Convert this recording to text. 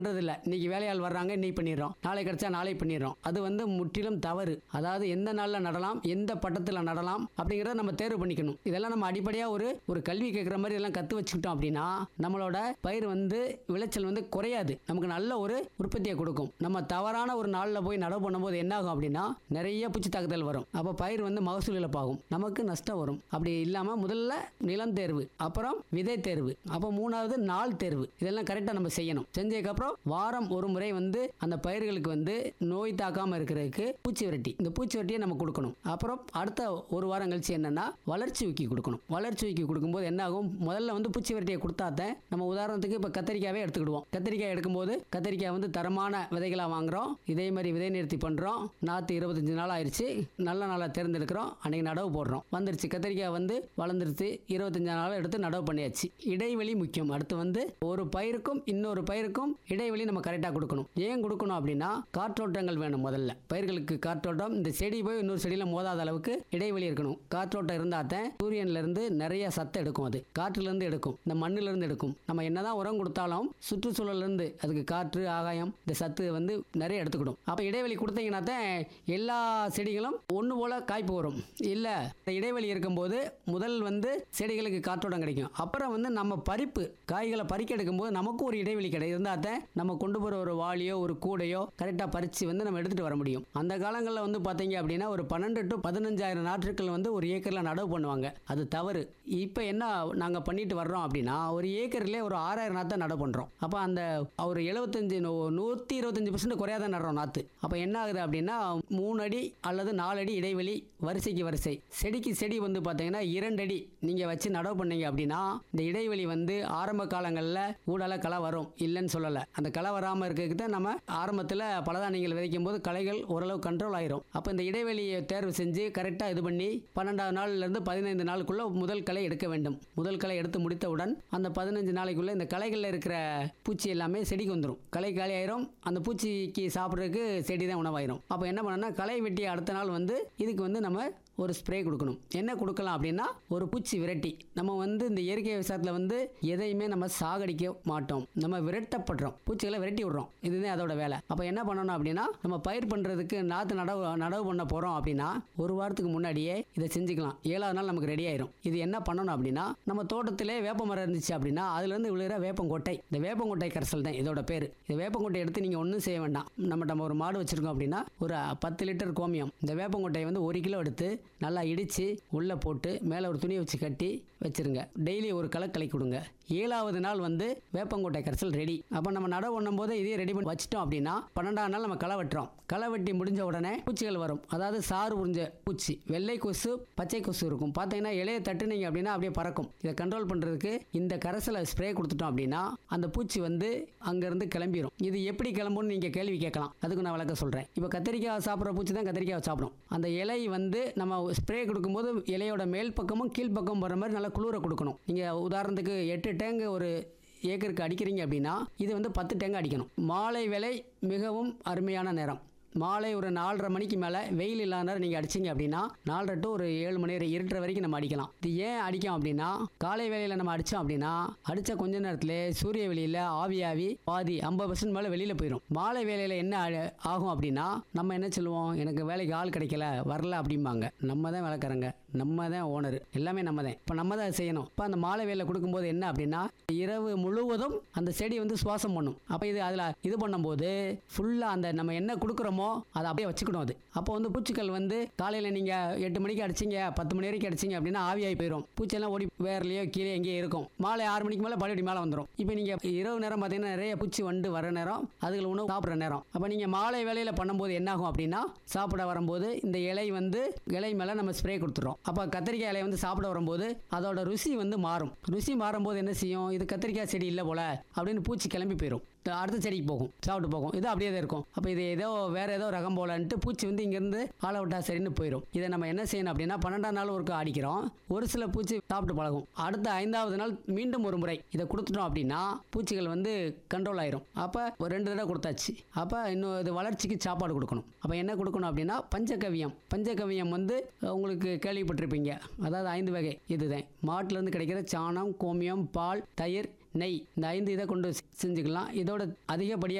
பண்றதில்ல இன்னைக்கு வேலையாள் வர்றாங்க இன்னைக்கு பண்ணிடுறோம் நாளை கிடைச்சா நாளை பண்ணிடுறோம் அது வந்து முற்றிலும் தவறு அதாவது எந்த நாளில் நடலாம் எந்த பட்டத்தில் நடலாம் அப்படிங்கிறத நம்ம தேர்வு பண்ணிக்கணும் இதெல்லாம் நம்ம அடிப்படையாக ஒரு ஒரு கல்வி கேட்குற மாதிரி இதெல்லாம் கற்று வச்சுக்கிட்டோம் அப்படின்னா நம்மளோட பயிர் வந்து விளைச்சல் வந்து குறையாது நமக்கு நல்ல ஒரு உற்பத்தியை கொடுக்கும் நம்ம தவறான ஒரு நாளில் போய் நடவு பண்ணும்போது என்ன ஆகும் அப்படின்னா நிறைய பூச்சி தாக்குதல் வரும் அப்போ பயிர் வந்து மகசூல் இழப்பாகும் நமக்கு நஷ்டம் வரும் அப்படி இல்லாமல் முதல்ல நிலம் தேர்வு அப்புறம் விதை தேர்வு அப்போ மூணாவது நாள் தேர்வு இதெல்லாம் கரெக்டாக நம்ம செய்யணும் செஞ்சதுக்கப்புறம் வாரம் ஒரு முறை வந்து அந்த பயிர்களுக்கு வந்து நோய் தாக்காமல் இருக்கிறதுக்கு பூச்சி விரட்டி இந்த பூச்சி விரட்டியை நம்ம கொடுக்கணும் அப்புறம் அடுத்த ஒரு வாரம் கழிச்சு என்னன்னா வளர்ச்சி ஊக்கி கொடுக்கணும் வளர்ச்சி ஊக்கி கொடுக்கும்போது என்ன ஆகும் முதல்ல வந்து பூச்சி விரட்டியை கொடுத்தாதான் நம்ம உதாரணத்துக்கு இப்போ கத்திரிக்காவே எடுத்துக்கிடுவோம் கத்திரிக்காய் எடுக்கும்போது கத்திரிக்காய் வந்து தரமான விதைகளாக வாங்குறோம் இதே மாதிரி விதை நிறுத்தி பண்ணுறோம் நாற்று இருபத்தஞ்சு நாள் ஆயிடுச்சு நல்ல நாளாக தேர்ந்தெடுக்கிறோம் அன்னைக்கு நடவு போடுறோம் வந்துருச்சு கத்திரிக்காய் வந்து வளர்ந்துருச்சு இருபத்தஞ்சு நாள் எடுத்து நடவு பண்ணியாச்சு இடைவெளி முக்கியம் அடுத்து வந்து ஒரு பயிருக்கும் இன்னொரு பயிருக்கும் இடைவெளி நம்ம கரெக்டாக கொடுக்கணும் ஏன் கொடுக்கணும் அப்படின்னா காற்றோட்டங்கள் வேணும் முதல்ல பயிர்களுக்கு காற்றோட்டம் இந்த செடி போய் இன்னொரு செடியில் மோதாத அளவுக்கு இடைவெளி இருக்கணும் காற்றோட்டம் இருந்தால் தான் சூரியன்ல இருந்து நிறைய சத்து எடுக்கும் அது காற்றுல இருந்து எடுக்கும் இந்த மண்ணுல இருந்து எடுக்கும் நம்ம என்னதான் உரம் கொடுத்தாலும் சுற்றுச்சூழல்ல இருந்து அதுக்கு காற்று ஆகாயம் இந்த சத்து வந்து நிறைய எடுத்துக்கிடும் அப்போ இடைவெளி கொடுத்தீங்கன்னா தான் எல்லா செடிகளும் ஒன்று போல காய்ப்பு வரும் இல்லை இந்த இடைவெளி இருக்கும்போது முதல் வந்து செடிகளுக்கு காற்றோட்டம் கிடைக்கும் அப்புறம் வந்து நம்ம பறிப்பு காய்களை பறிக்க எடுக்கும்போது நமக்கும் ஒரு இடைவெளி கிடை இருந்தால் தான் நம்ம கொண்டு போகிற ஒரு வாளியோ ஒரு கூடையோ கரெக்டாக பறித்து வந்து நம்ம எடுத்துகிட்டு வர முடியும் அந்த காலங்களில் வந்து பார்த்தீங்க அப்படின்னா ஒரு பன்னெண்டு டு பதினஞ்சாயிரம் நாற்றுக்கள் வந்து ஒரு ஏக்கரில் நடவு பண்ணுவாங்க அது தவறு இப்போ என்ன நாங்கள் பண்ணிட்டு வர்றோம் அப்படின்னா ஒரு ஏக்கர்லேயே ஒரு ஆறாயிரம் நாற்றை நடவு பண்ணுறோம் அப்போ அந்த ஒரு எழுபத்தஞ்சு நூற்றி இருபத்தஞ்சு பர்சன்ட் குறையாத நடுறோம் நாற்று அப்போ என்ன ஆகுது அப்படின்னா மூணு அடி அல்லது நாலு அடி இடைவெளி வரிசைக்கு வரிசை செடிக்கு செடி வந்து பார்த்தீங்கன்னா இரண்டு அடி நீங்கள் வச்சு நடவு பண்ணீங்க அப்படின்னா இந்த இடைவெளி வந்து ஆரம்ப காலங்களில் ஊடால களை வரும் இல்லைன்னு சொல்லலை அந்த களை வராமல் இருக்கிறதுக்கு தான் நம்ம ஆரம்பத்தில் பலதானியங்கள் விதைக்கும் போது களைகள் ஓரளவு கண்ட்ரோல் ஆயிரும் அப்போ இந்த இடைவெளியை தேர்வு செஞ்சு கரெக்டாக இது பண்ணி பன்னெண்டாவது நாள்லேருந்து பதினைந்து நாளுக்குள்ள முதல் களை எடுக்க வேண்டும் முதல் களை எடுத்து முடித்தவுடன் அந்த பதினஞ்சு நாளைக்குள்ள இந்த களைகளில் இருக்கிற பூச்சி எல்லாமே செடிக்கு வந்துடும் களை காலி ஆயிரும் அந்த பூச்சிக்கு சாப்பிட்றதுக்கு செடி தான் உணவாயிரும் அப்போ என்ன பண்ணணும்னா களை வெட்டி அடுத்த நாள் வந்து இதுக்கு வந்து நம்ம ஒரு ஸ்ப்ரே கொடுக்கணும் என்ன கொடுக்கலாம் அப்படின்னா ஒரு பூச்சி விரட்டி நம்ம வந்து இந்த இயற்கை விவசாயத்தில் வந்து எதையுமே நம்ம சாகடிக்க மாட்டோம் நம்ம விரட்டப்படுறோம் பூச்சிகளை விரட்டி விடுறோம் இதுதான் அதோட வேலை அப்போ என்ன பண்ணணும் அப்படின்னா நம்ம பயிர் பண்ணுறதுக்கு நாற்று நடவு நடவு பண்ண போகிறோம் அப்படின்னா ஒரு வாரத்துக்கு முன்னாடியே இதை செஞ்சுக்கலாம் ஏழாவது நாள் நமக்கு ரெடி ஆயிரும் இது என்ன பண்ணணும் அப்படின்னா நம்ம தோட்டத்திலே வேப்ப மரம் இருந்துச்சு அப்படின்னா அதுலேருந்து விழுகிற வேப்பங்கொட்டை இந்த வேப்பங்கொட்டை கரைசல் தான் இதோட பேர் இந்த வேப்பங்கொட்டை எடுத்து நீங்கள் ஒன்றும் செய்ய வேண்டாம் நம்ம நம்ம ஒரு மாடு வச்சுருக்கோம் அப்படின்னா ஒரு பத்து லிட்டர் கோமியம் இந்த வேப்பங்கொட்டையை வந்து ஒரு கிலோ எடுத்து நல்லா இடித்து உள்ளே போட்டு மேலே ஒரு துணியை வச்சு கட்டி வச்சிருங்க டெய்லி ஒரு களை கலக்கி கொடுங்க ஏழாவது நாள் வந்து வேப்பங்கொட்டை கரைசல் ரெடி அப்போ நம்ம நடவு பண்ணும் போது இதே ரெடி பண்ணி வச்சிட்டோம் அப்படின்னா பன்னெண்டாம் நாள் நம்ம களை வெட்டுறோம் களை வெட்டி முடிஞ்ச உடனே பூச்சிகள் வரும் அதாவது சாறு உறிஞ்ச பூச்சி வெள்ளை கொசு பச்சை கொசு இருக்கும் பார்த்தீங்கன்னா இலையை தட்டுனீங்க அப்படின்னா அப்படியே பறக்கும் இதை கண்ட்ரோல் பண்ணுறதுக்கு இந்த கரைசலை ஸ்ப்ரே கொடுத்துட்டோம் அப்படின்னா அந்த பூச்சி வந்து அங்கேருந்து கிளம்பிடும் இது எப்படி கிளம்பும்னு நீங்கள் கேள்வி கேட்கலாம் அதுக்கு நான் விளக்க சொல்கிறேன் இப்போ கத்திரிக்காய் சாப்பிட்ற பூச்சி தான் கத்திரிக்காய் சாப்பிடும் அந்த இலை வந்து நம்ம ஸ்ப்ரே கொடுக்கும்போது இலையோட மேல் பக்கமும் கீழ் பக்கம் போகிற மாதிரி நல்லா குளிர கொடுக்கணும் நீங்கள் உதாரணத்துக்கு எட்டு டேங்கு ஒரு ஏக்கருக்கு அடிக்கிறீங்க அப்படின்னா இது வந்து பத்து டேங்கு அடிக்கணும் மாலை வேலை மிகவும் அருமையான நேரம் மாலை ஒரு நாலரை மணிக்கு மேலே வெயில் இல்லாத நேரம் நீங்கள் அடிச்சிங்க அப்படின்னா நாலரை டு ஒரு ஏழு மணி வரை இருட்டுற வரைக்கும் நம்ம அடிக்கலாம் இது ஏன் அடிக்கும் அப்படின்னா காலை வேலையில் நம்ம அடித்தோம் அப்படின்னா அடித்த கொஞ்ச நேரத்தில் சூரிய வெளியில் ஆவியாவி பாதி ஐம்பது பர்சன்ட் மேலே வெளியில் போயிடும் மாலை வேலையில் என்ன ஆ- ஆகும் அப்படின்னா நம்ம என்ன சொல்லுவோம் எனக்கு வேலைக்கு ஆள் கிடைக்கல வரல அப்படிம்பாங்க நம்ம தான் வேலைக்காரங்க நம்ம தான் ஓனர் எல்லாமே நம்ம தான் இப்போ நம்ம தான் அதை செய்யணும் இப்போ அந்த மாலை வேலை கொடுக்கும்போது என்ன அப்படின்னா இரவு முழுவதும் அந்த செடி வந்து சுவாசம் பண்ணும் அப்போ இது அதில் இது பண்ணும்போது ஃபுல்லாக அந்த நம்ம என்ன கொடுக்குறோமோ அதை அப்படியே வச்சுக்கணும் அது அப்போ வந்து பூச்சிகள் வந்து காலையில் நீங்கள் எட்டு மணிக்கு அடிச்சிங்க பத்து மணி வரைக்கும் அடிச்சிங்க அப்படின்னா ஆவியாகி போயிடும் பூச்செல்லாம் ஓடி வேர்லையோ கீழே எங்கேயோ இருக்கும் மாலை ஆறு மணிக்கு மேலே பழையபடி மேலே வந்துடும் இப்போ நீங்கள் இரவு நேரம் பார்த்தீங்கன்னா நிறைய பூச்சி வண்டு வர நேரம் அதுகள் உணவு சாப்பிட்ற நேரம் அப்போ நீங்கள் மாலை வேலையில் பண்ணும்போது என்ன ஆகும் அப்படின்னா சாப்பிட வரும்போது இந்த இலை வந்து இலை மேலே நம்ம ஸ்ப்ரே கொடுத்துறோம் அப்போ கத்திரிக்காய் இலை வந்து சாப்பிட வரும்போது அதோட ருசி வந்து மாறும் ருசி மாறும்போது என்ன செய்யும் இது கத்திரிக்காய் செடி இல்லை போல அப்படின்னு பூச்சி கிளம்பி போயிடும் அடுத்த செடிக்கு போகும் சாப்பிட்டு போகும் இது அப்படியே தான் இருக்கும் அப்போ இது ஏதோ வேற ஏதோ ரகம் போலன்ட்டு பூச்சி வந்து இங்கேருந்து ஆள விட்டா சரின்னு போயிடும் இதை நம்ம என்ன செய்யணும் அப்படின்னா பன்னெண்டாம் நாள் ஒருக்கா அடிக்கிறோம் ஒரு சில பூச்சி சாப்பிட்டு பழகும் அடுத்த ஐந்தாவது நாள் மீண்டும் ஒரு முறை இதை கொடுத்துட்டோம் அப்படின்னா பூச்சிகள் வந்து கண்ட்ரோல் ஆயிரும் அப்போ ஒரு ரெண்டு தடவை கொடுத்தாச்சு அப்போ இன்னும் இது வளர்ச்சிக்கு சாப்பாடு கொடுக்கணும் அப்போ என்ன கொடுக்கணும் அப்படின்னா பஞ்சகவியம் பஞ்சகவியம் வந்து உங்களுக்கு கேள்விப்பட்டிருப்பீங்க அதாவது ஐந்து வகை இதுதான் மாட்டுலேருந்து கிடைக்கிற சாணம் கோமியம் பால் தயிர் நெய் இந்த ஐந்து இதை கொண்டு செ- செஞ்சுக்கலாம் இதோட அதிகப்படியாக